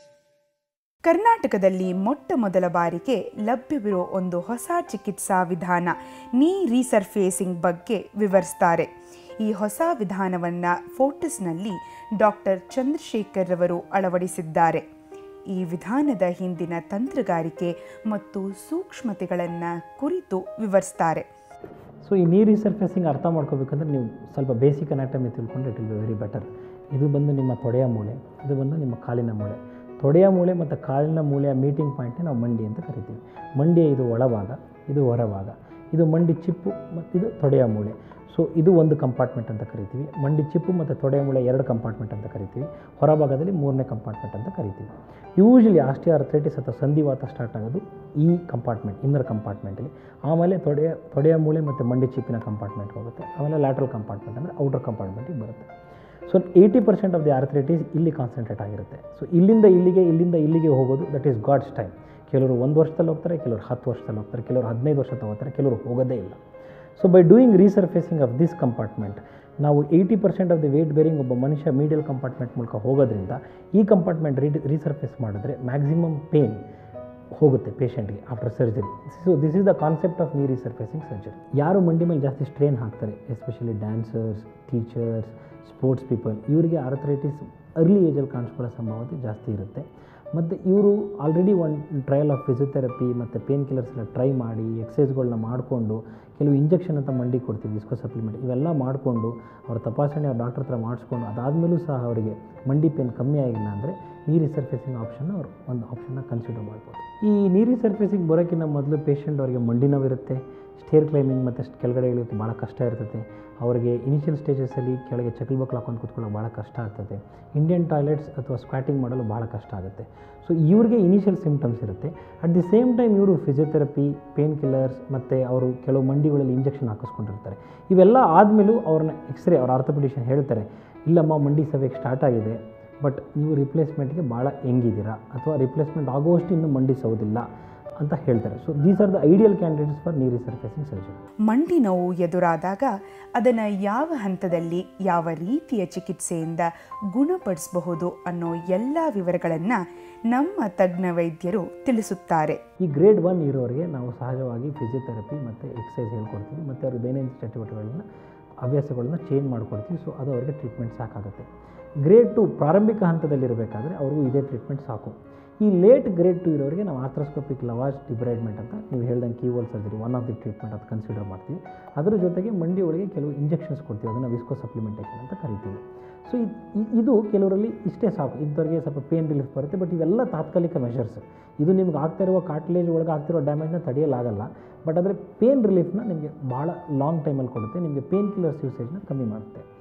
ಕರ್ನಾಟಕದಲ್ಲಿ ಮೊಟ್ಟ ಮೊದಲ ಬಾರಿಗೆ ಲಭ್ಯವಿರೋ ಒಂದು ಹೊಸ ಚಿಕಿತ್ಸಾ ವಿಧಾನ ನೀ ರೀಸರ್ಫೇಸಿಂಗ್ ಬಗ್ಗೆ ವಿವರಿಸ್ತಾರೆ ಈ ಹೊಸ ವಿಧಾನವನ್ನು ಫೋರ್ಟಿಸ್ನಲ್ಲಿ ಡಾಕ್ಟರ್ ಚಂದ್ರಶೇಖರ್ ರವರು ಅಳವಡಿಸಿದ್ದಾರೆ ಈ ವಿಧಾನದ ಹಿಂದಿನ ತಂತ್ರಗಾರಿಕೆ ಮತ್ತು ಸೂಕ್ಷ್ಮತೆಗಳನ್ನು ಕುರಿತು ವಿವರಿಸ್ತಾರೆ ಸೊ ಈ ನೀರು ರಿಸರ್ಫೇಸಿಂಗ್ ಅರ್ಥ ಮಾಡ್ಕೋಬೇಕಂದ್ರೆ ನೀವು ಸ್ವಲ್ಪ ಬೇಸಿಕ್ ಅನಾಟಮಿ ತಿಳ್ಕೊಂಡ್ರೆ it will be very better ಇದು ಬಂದು ನಿಮ್ಮ ತೊಡೆಯ ಮೂಳೆ ಇದು ಬಂದು ನಿಮ್ಮ ಕಾಲಿನ ಮೂಳೆ ತೊಡೆಯ ಮೂಳೆ ಮತ್ತು ಕಾಲಿನ ಮೂಳೆಯ ಮೀಟಿಂಗ್ ಪಾಯಿಂಟ್ನ ನಾವು ಮಂಡಿ ಅಂತ ಕರಿತೀವಿ ಮಂಡಿಯ ಇದು ಒಳಭಾಗ ಇದು ಹೊರಭಾಗ ಇದು ಮಂಡಿ ಚಿಪ್ಪು ಮತ್ತು ಇದು ತೊಡೆಯ ಮೂಳೆ ಸೊ ಇದು ಒಂದು ಕಂಪಾರ್ಟ್ಮೆಂಟ್ ಅಂತ ಕರಿತೀವಿ ಮಂಡಿ ಚಿಪ್ಪು ಮತ್ತು ತೊಡೆಯ ಮೂಳೆ ಎರಡು ಕಂಪಾರ್ಟ್ಮೆಂಟ್ ಅಂತ ಕರಿತೀವಿ ಹೊರಭಾಗದಲ್ಲಿ ಮೂರನೇ ಕಂಪಾರ್ಟ್ಮೆಂಟ್ ಅಂತ ಕರಿತೀವಿ ಯೂಶಲಿ ಆಸ್ಟಿಯಾರ್ಥ್ರೈಟಿಸ್ ಅಥವಾ ಸಂಧಿವಾತ ಸ್ಟಾರ್ಟ್ ಆಗೋದು ಈ ಕಂಪಾರ್ಟ್ಮೆಂಟ್ ಇನ್ನರ್ ಕಂಪಾರ್ಟ್ಮೆಂಟಲ್ಲಿ ಆಮೇಲೆ ತೊಡೆಯ ತೊಡೆಯ ಮೂಳೆ ಮತ್ತು ಮಂಡಿ ಚಿಪ್ಪಿನ ಕಂಪಾರ್ಟ್ಮೆಂಟ್ ಹೋಗುತ್ತೆ ಆಮೇಲೆ ಲ್ಯಾಟ್ರಲ್ ಕಂಪಾರ್ಟ್ಮೆಂಟ್ ಅಂದರೆ ಔಟರ್ ಕಂಪಾರ್ಟ್ಮೆಂಟಿಗೆ ಬರುತ್ತೆ so eighty percent of the arthritis ಇಲ್ಲಿ ಕಾನ್ಸಂಟ್ರೇಟ್ ಆಗಿರುತ್ತೆ ಸೊ ಇಲ್ಲಿಂದ ಇಲ್ಲಿಗೆ ಇಲ್ಲಿಂದ ಇಲ್ಲಿಗೆ ಹೋಗೋದು ದಟ್ ಈಸ್ ಗಾಡ್ಸ್ ಟೈಮ್ ಕೆಲವರು ಒಂದು ವರ್ಷದಲ್ಲಿ ಹೋಗ್ತಾರೆ ಕೆಲವರು ಹತ್ತು ವರ್ಷದಲ್ಲಿ ಹೋಗ್ತಾರೆ ಕೆಲವರು ಹದಿನೈದು ವರ್ಷ ತಗೋತಾರೆ ಕೆಲವರು ಹೋಗೋದೇ ಇಲ್ಲ so by doing resurfacing of this compartment ನಾವು eighty percent of the weight bearing ಒಬ್ಬ ಮನುಷ್ಯ ಮೀಡಿಯಲ್ ಕಂಪಾರ್ಟ್ಮೆಂಟ್ ಮೂಲಕ ಹೋಗೋದ್ರಿಂದ ಈ ಕಂಪಾರ್ಟ್ಮೆಂಟ್ ರೀ ರೀಸರ್ಫೇಸ್ ಮಾಡಿದ್ರೆ ಮ್ಯಾಕ್ಸಿಮಮ್ ಪೇನ್ ಹೋಗುತ್ತೆ ಪೇಷಂಟ್ಗೆ after surgery so this is the concept of knee resurfacing surgery ಯಾರು ಮಂಡಿ ಮೇಲೆ ಜಾಸ್ತಿ ಸ್ಟ್ರೇನ್ ಹಾಕ್ತಾರೆ especially dancers teachers sports people ಇವರಿಗೆ ಆರ್ಥರೈಟಿಸ್ ಅರ್ಲಿ ಏಜಲ್ಲಿ ಕಾಣಿಸ್ಕೊಳ್ಳೋ ಸಂಭವತೆ ಜಾಸ್ತಿ ಇರುತ್ತೆ ಮತ್ತು ಇವರು ಆಲ್ರೆಡಿ ಒಂದು ಟ್ರಯಲ್ ಆಫ್ ಫಿಸಿಯೋಥೆರಪಿ ಮತ್ತು ಪೇನ್ ಕಿಲ್ಲರ್ಸ್ ಎಲ್ಲ ಟ್ರೈ ಮಾಡಿ ಎಕ್ಸಸೈಸ್ಗಳನ್ನ ಮಾಡಿಕೊಂಡು ಕೆಲವು ಇಂಜೆಕ್ಷನ್ ಅಂತ ಮಂಡಿ ಕೊಡ್ತೀವಿ ವಿಸ್ಕೋ ಸಪ್ಲಿಮೆಂಟ್ ಇವೆಲ್ಲ ಮಾಡಿಕೊಂಡು ಅವ್ರ ತಪಾಸಣೆ ಅವ್ರ ಡಾಕ್ಟರ್ ಹತ್ರ ಮಾಡಿಸ್ಕೊಂಡು ಅದಾದಮೇಲೂ ಸಹ ಅವರಿಗೆ ಮಂಡಿ ಪೇನ್ ಕಮ್ಮಿ ಆಗಿಲ್ಲ ಅಂದರೆ ನೀ ರಿಸರ್ಫೇಸಿಂಗ್ ಆಪ್ಷನ್ನ ಅವರು ಒಂದು ಆಪ್ಷನ್ನ ಕನ್ಸಿಡರ್ ಮಾಡ್ಬೋದು ಈ ನೀ ರಿಸರ್ಫೇಸಿಂಗ್ ಬರೋಕ್ಕಿಂತ ಮೊದಲು ಪೇಷಂಟ್ ಅವರಿಗೆ ಮಂಡಿ ನೋವಿರುತ್ತೆ ಸ್ಟೇರ್ ಕ್ಲೈಂಬಿಂಗ್ ಮತ್ತು ಕೆಳಗಡೆ ಇಳಿಯೋಕ್ಕೆ ಭಾಳ ಕಷ್ಟ ಇರ್ತದೆ ಅವರಿಗೆ ಇನಿಷಿಯಲ್ ಸ್ಟೇಜಸಲ್ಲಿ ಕೆಳಗೆ ಚಕಲ್ ಬಕ್ಲು ಹಾಕೊಂಡು ಕೂತ್ಕೊಳ್ಳೋಕೆ ಭಾಳ ಕಷ್ಟ ಆಗ್ತದೆ ಇಂಡಿಯನ್ ಟಾಯ್ಲೆಟ್ಸ್ ಅಥವಾ ಸ್ಕ್ವಾಟಿಂಗ್ ಮಾಡಲು ಭಾಳ ಕಷ್ಟ ಆಗುತ್ತೆ ಸೊ ಇವ್ರಿಗೆ ಇನಿಷಿಯಲ್ ಸಿಮ್ಟಮ್ಸ್ ಇರುತ್ತೆ ಅಟ್ ದಿ ಸೇಮ್ ಟೈಮ್ ಇವರು ಫಿಸಿಯೋಥೆರಪಿ ಪೇನ್ ಕಿಲ್ಲರ್ಸ್ ಮತ್ತು ಅವರು ಕೆಲವು ಮಂಡಿಗಳಲ್ಲಿ ಇಂಜೆಕ್ಷನ್ ಹಾಕಿಸ್ಕೊಂಡಿರ್ತಾರೆ ಇವೆಲ್ಲ ಆದಮೇಲೂ ಅವ್ರನ್ನ ಎಕ್ಸ್ರೇ ಅವ್ರ ಆರ್ಥೋಪಿಡಿಷನ್ ಹೇಳ್ತಾರೆ ಇಲ್ಲಮ್ಮ ಮಂಡಿ ಸವೆಗೆ ಸ್ಟಾರ್ಟ್ ಆಗಿದೆ ಬಟ್ ನೀವು ರಿಪ್ಲೇಸ್ಮೆಂಟ್ಗೆ ಭಾಳ ಹೆಂಗಿದ್ದೀರಾ ಅಥವಾ ರಿಪ್ಲೇಸ್ಮೆಂಟ್ ಆಗುವಷ್ಟು ಇನ್ನೂ ಮಂಡಿ ಸೌದಿಲ್ಲ ಅಂತ ಹೇಳ್ತಾರೆ so these are the ideal candidates for knee resurfacing surgery ಮಂಡಿ ನೋವು ಎದುರಾದಾಗ ಅದನ್ನು ಯಾವ ಹಂತದಲ್ಲಿ ಯಾವ ರೀತಿಯ ಚಿಕಿತ್ಸೆಯಿಂದ ಗುಣಪಡಿಸಬಹುದು ಅನ್ನೋ ಎಲ್ಲ ವಿವರಗಳನ್ನು ನಮ್ಮ ತಜ್ಞ ವೈದ್ಯರು ತಿಳಿಸುತ್ತಾರೆ ಈ ಗ್ರೇಡ್ ಒನ್ ಇರೋರಿಗೆ ನಾವು ಸಹಜವಾಗಿ ಫಿಸಿಯೋಥೆರಪಿ ಮತ್ತು ಎಕ್ಸಸೈಸ್ ಹೇಳ್ಕೊಡ್ತೀವಿ ಮತ್ತು ಅವ್ರ ದೈನಂದಿನ ಚಟುವಟಿಕೆಗಳನ್ನ ಹವ್ಯಾಸಗಳನ್ನ ಚೇಂಜ್ ಮಾಡಿಕೊಡ್ತೀವಿ ಸೊ ಅದು ಅವರಿಗೆ ಟ್ರೀಟ್ಮೆಂಟ್ ಸಾಕಾಗುತ್ತೆ ಗ್ರೇಡ್ ಟು ಪ್ರಾರಂಭಿಕ ಹಂತದಲ್ಲಿರಬೇಕಾದ್ರೆ ಅವ್ರಿಗೂ ಇದೇ ಟ್ರೀಟ್ಮೆಂಟ್ ಸಾಕು ಈ ಲೇಟ್ ಗ್ರೇಡ್ ಟು ಇರೋರಿಗೆ ನಾವು ಆರ್ಥ್ರೋಸ್ಕೋಪಿಕ್ ಲವಾಜ್ ಡಿಬ್ರೈಡ್ಮೆಂಟ್ ಅಂತ ನೀವು ಹೇಳ್ದಂಗೆ keyhole surgery one of the treatment ಅಂತ ಕನ್ಸಿಡರ್ ಮಾಡ್ತೀವಿ ಅದರ ಜೊತೆಗೆ ಮಂಡಿ ಒಳಗೆ ಕೆಲವು ಇಂಜೆಕ್ಷನ್ಸ್ ಕೊಡ್ತೀವಿ ಅದನ್ನು ವಿಸ್ಕೋ ಸಪ್ಲಿಮೆಂಟೇಷನ್ ಅಂತ ಕರಿತೀವಿ ಸೊ ಇದು ಕೆಲವರಲ್ಲಿ ಇಷ್ಟೇ ಸಾಕು ಇದ್ದವರಿಗೆ ಸ್ವಲ್ಪ ಪೇನ್ ರಿಲೀಫ್ ಬರುತ್ತೆ ಬಟ್ ಇವೆಲ್ಲ ತಾತ್ಕಾಲಿಕ ಮೆಷರ್ಸ್ ಇದು ನಿಮ್ಗೆ ಆಗ್ತಾ ಇರುವ ಕಾರ್ಟ್ಲೇಜ್ ಒಳಗೆ ಆಗ್ತಿರೋ ಡ್ಯಾಮೇಜ್ನ ತಡೆಯಲಾಗಲ್ಲ ಬಟ್ ಆದರೆ ಪೇನ್ ರಿಲೀಫ್ನ ನಿಮಗೆ ಭಾಳ ಲಾಂಗ್ ಟೈಮಲ್ಲಿ ಕೊಡುತ್ತೆ ನಿಮಗೆ ಪೇನ್ ಕಿಲ್ಲರ್ಸ್ ಯೂಸೇಜ್ನ ಕಮ್ಮಿ ಮಾಡುತ್ತೆ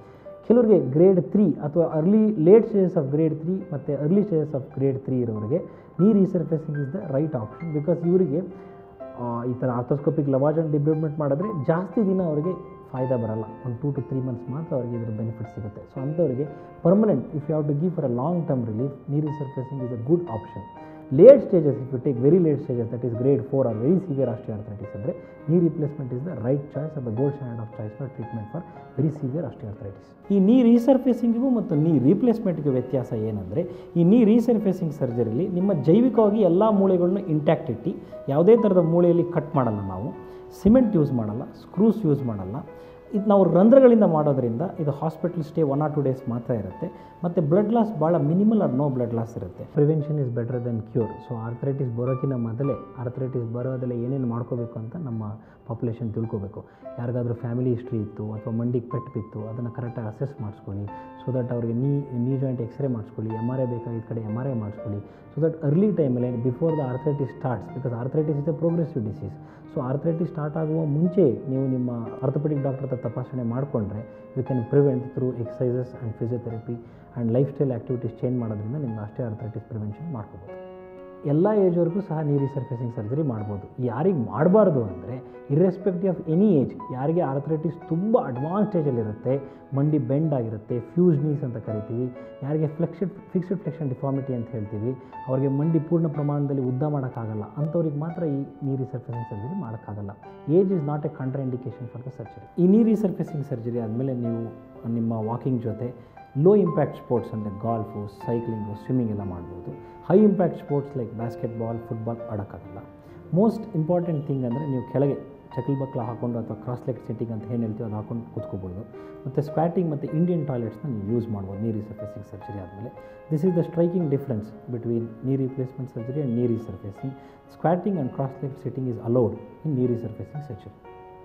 ಕೆಲವರಿಗೆ ಗ್ರೇಡ್ ತ್ರೀ ಅಥವಾ early late stages of grade three ಮತ್ತು early stages of grade three ಇರೋರಿಗೆ knee resurfacing is the right option because ಇವರಿಗೆ ಆ, ಈ ಥರ ಆರ್ಥೋಸ್ಕೋಪಿಕ್ ಲವಾಜನ್ ಡಿಬ್ರಿಬ್ಮೆಂಟ್ ಮಾಡಿದ್ರೆ ಜಾಸ್ತಿ ದಿನ ಅವರಿಗೆ ಫಾಯ್ದಾ ಬರಲ್ಲ ಒಂದು ಟೂ ಟು ತ್ರೀ ಮಂತ್ಸ್ ಮಾತ್ರ ಅವರಿಗೆ ಇದ್ರ ಬೆನಿಫಿಟ್ ಸಿಗುತ್ತೆ ಸೊ ಅಂಥವರಿಗೆ permanent if you have to give for a long term relief knee resurfacing is a good option late stages if you take very late stages that is grade four or very severe osteoarthritis ಅಂದರೆ knee replacement is the right choice are the gold standard of choice for treatment for very severe osteoarthritis ಈ ನೀ ರೀಸರ್ಫೇಸಿಂಗಿಗೂ ಮತ್ತು ನೀ ರೀಪ್ಲೇಸ್ಮೆಂಟ್ಗೂ ವ್ಯತ್ಯಾಸ ಏನಂದರೆ ಈ ನೀ ರೀಸರ್ಫೇಸಿಂಗ್ ಸರ್ಜರಿಲಿ ನಿಮ್ಮ ಜೈವಿಕವಾಗಿ ಎಲ್ಲ ಮೂಳೆಗಳನ್ನ ಇಂಟ್ಯಾಕ್ಟ್ ಇಟ್ಟು ಯಾವುದೇ ಥರದ ಮೂಳೆಯಲ್ಲಿ ಕಟ್ ಮಾಡಲ್ಲ ನಾವು ಸಿಮೆಂಟ್ ಯೂಸ್ ಮಾಡಲ್ಲ ಸ್ಕ್ರೂಸ್ ಯೂಸ್ ಮಾಡಲ್ಲ ಇದು ನಾವು ರಂಧ್ರಗಳಿಂದ ಮಾಡೋದ್ರಿಂದ ಇದು hospital stay one or two days ಮಾತ್ರ ಇರುತ್ತೆ ಮತ್ತು ಬ್ಲಡ್ ಲಾಸ್ ಭಾಳ minimal or no blood loss ಇರುತ್ತೆ prevention is better than cure so arthritis ಬರೋಕ್ಕಿಂತ ಮೊದಲೇ ಆರ್ಥರೈಟಿಸ್ ಬರೋದಲ್ಲೇ ಏನೇನು ಮಾಡ್ಕೋಬೇಕು ಅಂತ ನಮ್ಮ ಪಾಪ್ಯುಲೇಷನ್ ತಿಳ್ಕೊಬೇಕು ಯಾರಿಗಾದ್ರೂ ಫ್ಯಾಮಿಲಿ ಹಿಸ್ಟ್ರಿ ಇತ್ತು ಅಥವಾ ಮಂಡಿಗೆ ಪೆಟ್ಟು ಬಿತ್ತು ಅದನ್ನು ಕರೆಕ್ಟಾಗಿ ಅಸೆಸ್ ಮಾಡಿಸ್ಕೊಳ್ಳಿ ಸೊ ದಟ್ ಅವ್ರಿಗೆ ನೀ ನೀ ಜಾಯಿಂಟ್ ಎಕ್ಸ್ರೇ ಮಾಡಿಸ್ಕೊಳ್ಳಿ ಎಮ್ ಆರ್ ಐ ಬೇಕಾಗಿದ್ದ ಕಡೆ ಎಮ್ ಆರ್ ಐ ಮಾಡಿಸ್ಕೊಳ್ಳಿ ಸೊ ದಟ್ ಅರ್ಲಿ ಟೈಮಲ್ಲಿ before the arthritis starts because arthritis is a progressive disease so arthritis start ಆಗುವ ಮುಂಚೆ ನೀವು ನಿಮ್ಮ ಆರ್ಥೋಪೆಡಿಕ್ ಡಾಕ್ಟರ್ ಹತ್ರ ತಪಾಸಣೆ ಮಾಡಿಕೊಂಡ್ರೆ you can prevent through exercises and physiotherapy and lifestyle activities change ಮಾಡೋದ್ರಿಂದ ನಿಮ್ಗೆ ಅಷ್ಟೇ ಆರ್ಥರೈಟಿಸ್ ಪ್ರಿವೆನ್ಷನ್ ಮಾಡ್ಕೋಬೋದು ಎಲ್ಲ ಏಜ್ವರೆಗೂ ಸಹ ನೀ ರೀಸರ್ಫೇಸಿಂಗ್ ಸರ್ಜರಿ ಮಾಡ್ಬೋದು ಯಾರಿಗೆ ಮಾಡಬಾರ್ದು ಅಂದರೆ ಇರ್ರೆಸ್ಪೆಕ್ಟಿವ್ ಆಫ್ ಎನಿ ಏಜ್ ಯಾರಿಗೆ ಆರ್ಥರೈಟಿಸ್ ತುಂಬ ಅಡ್ವಾನ್ಸ್ ಸ್ಟೇಜಲ್ಲಿರುತ್ತೆ ಮಂಡಿ ಬೆಂಡ್ ಆಗಿರುತ್ತೆ ಫ್ಯೂಸ್ ನೀಸ್ ಅಂತ ಕರಿತೀವಿ ಯಾರಿಗೆ ಫ್ಲೆಕ್ಸಿಡ್ ಫಿಕ್ಸ್ಡ್ ಫ್ಲೆಕ್ಷನ್ ಡಿಫಾರ್ಮಿಟಿ ಅಂತ ಹೇಳ್ತೀವಿ ಅವರಿಗೆ ಮಂಡಿ ಪೂರ್ಣ ಪ್ರಮಾಣದಲ್ಲಿ ಉದ್ದ ಮಾಡೋಕ್ಕಾಗಲ್ಲ ಅಂಥವ್ರಿಗೆ ಮಾತ್ರ ಈ ನೀ ರೀಸರ್ಫೇಸಿಂಗ್ ಸರ್ಜರಿ ಮಾಡೋಕ್ಕಾಗಲ್ಲ age is not a contraindication for the surgery ಈ ನೀ ರೀಸರ್ಫೇಸಿಂಗ್ ಸರ್ಜರಿ ಆದಮೇಲೆ ನೀವು ನಿಮ್ಮ ವಾಕಿಂಗ್ ಜೊತೆ ಲೋ ಇಂಪ್ಯಾಕ್ಟ್ ಸ್ಪೋರ್ಟ್ಸ್ ಅಂದರೆ ಗಾಲ್ಫು ಸೈಕ್ಲಿಂಗು ಸ್ವಿಮ್ಮಿಂಗ್ ಎಲ್ಲ ಮಾಡ್ಬೋದು high impact sports like basketball football ಆಡೋಕ್ಕಾಗಲ್ಲ ಮೋಸ್ಟ್ ಇಂಪಾರ್ಟೆಂಟ್ ಥಿಂಗ್ ಅಂದರೆ ನೀವು ಕೆಳಗೆ ಚಕಲ್ ಬಕ್ಲ ಹಾಕೊಂಡು ಅಥವಾ ಕ್ರಾಸ್ ಲೆಗ್ ಸೆಟ್ಟಿಂಗ್ ಅಂತ ಏನು ಹೇಳ್ತೀವಿ ಅದು ಹಾಕೊಂಡು ಕೂತ್ಕೋಬೋದು ಮತ್ತು ಸ್ಕ್ವಾಟಿಂಗ್ ಮತ್ತು ಇಂಡಿಯನ್ ಟಾಯ್ಲೆಟ್ಸ್ನ ನೀವು ಯೂಸ್ ಮಾಡ್ಬೋದು ನೀ ರೀಸರ್ಫೇಸಿಂಗ್ ಸರ್ಜರಿ ಆದಮೇಲೆ this is the striking difference between knee replacement surgery and knee resurfacing squatting and cross leg sitting is allowed in knee resurfacing surgery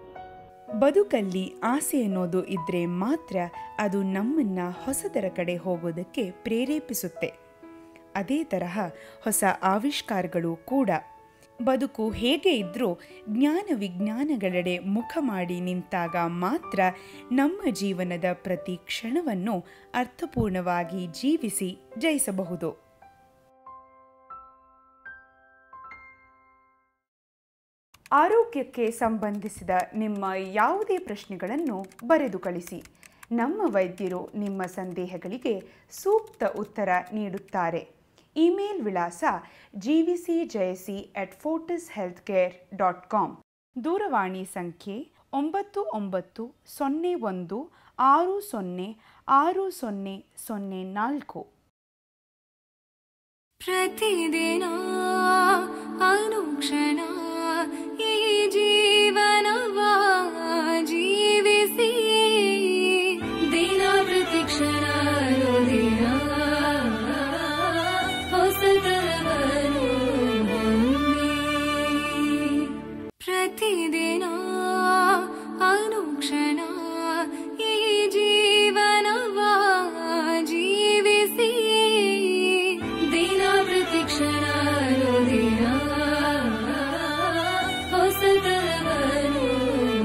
ಬದುಕಲ್ಲಿ ಆಸೆ ಅನ್ನೋದು ಇದ್ರೆ ಮಾತ್ರ ಅದು ನಮ್ಮನ್ನ ಹೊಸದರ ಕಡೆ ಹೋಗೋದಕ್ಕೆ ಪ್ರೇರೇಪಿಸುತ್ತೆ ಅದೇ ತರಹ ಹೊಸ ಆವಿಷ್ಕಾರಗಳು ಕೂಡ ಬದುಕು ಹೇಗೆ ಇದ್ರೂ ಜ್ಞಾನ ವಿಜ್ಞಾನಗಳೆಡೆ ಮುಖ ಮಾಡಿ ನಿಂತಾಗ ಮಾತ್ರ ನಮ್ಮ ಜೀವನದ ಪ್ರತಿ ಕ್ಷಣವನ್ನು ಅರ್ಥಪೂರ್ಣವಾಗಿ ಜೀವಿಸಿ ಜಯಿಸಬಹುದು ಆರೋಗ್ಯಕ್ಕೆ ಸಂಬಂಧಿಸಿದ ನಿಮ್ಮ ಯಾವುದೇ ಪ್ರಶ್ನೆಗಳನ್ನು ಬರೆದು ಕಳಿಸಿ ನಮ್ಮ ವೈದ್ಯರು ನಿಮ್ಮ ಸಂದೇಹಗಳಿಗೆ ಸೂಕ್ತ ಉತ್ತರ ನೀಡುತ್ತಾರೆ ಇಮೇಲ್ ವಿಳಾಸ ಜಿ ವಿ ಸಿ ಜಯಸಿ at Fortis health care dot com ದೂರವಾಣಿ ಸಂಖ್ಯೆ ಒಂಬತ್ತು ಒಂಬತ್ತು ಸೊನ್ನೆ ಒಂದು ಆರು ಸೊನ್ನೆ ಆರು ಸೊನ್ನೆ ಸೊನ್ನೆ ನಾಲ್ಕು ಪ್ರತಿದಿನ ಅನುಕ್ಷಣ ಈ ಜೀವನವ ಜೀವಿಸಿ ದಿನ ಪ್ರತಿಕ್ಷಣ ದಿನ ಹೊಸತನವನ್ನು ಹೊಂದಿ. ಪ್ರತಿದಿನ ಅನುಕ್ಷಣ ಈ ಜೀವನವ ಜೀವಿಸಿ ದಿನ ಪ್ರತಿಕ್ಷಣ ದಿನ ಹೊಸತನವನ್ನು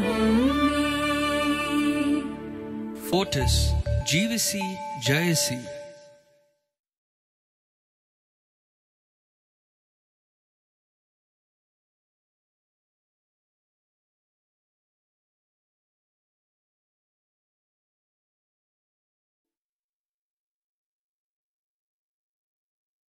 ಹೊಂದಿ. Fortis, GVC, Jayasi.